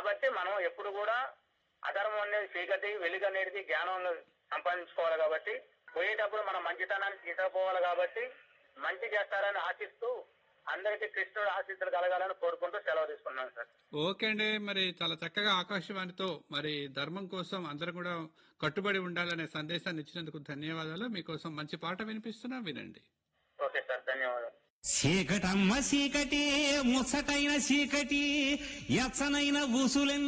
కాబట్టి మనం ఎప్పుడు కూడా అధర్మం అనేది చీకటి వెలుగు అనేది జ్ఞానం సంపాదించుకోవాలి కాబట్టి పోయేటప్పుడు మనం మంచితనాన్ని తీసుకుపోవాలి కాబట్టి మంచి చేస్తారని ఆశిస్తూ అందరికీ కృష్ణుడు ఆశీస్సులు కలగాలని కోరుకుంటూ సెలవు తీసుకున్నాను సార్ ఓకే అండి మరి చాలా చక్కగా ఆకాశవాణితో మరి ధర్మం కోసం అందరూ కూడా కట్టుబడి ఉండాలనే సందేశాన్ని ఇచ్చినందుకు ధన్యవాదాలు మీకోసం మంచి పాట వినిపిస్తున్నా వినండి ఓకే సార్ ధన్యవాదాలు చీకటమ్మ చీకటి ముచ్చటైన చీకటి ఎచ్చనైన ఊసులెన్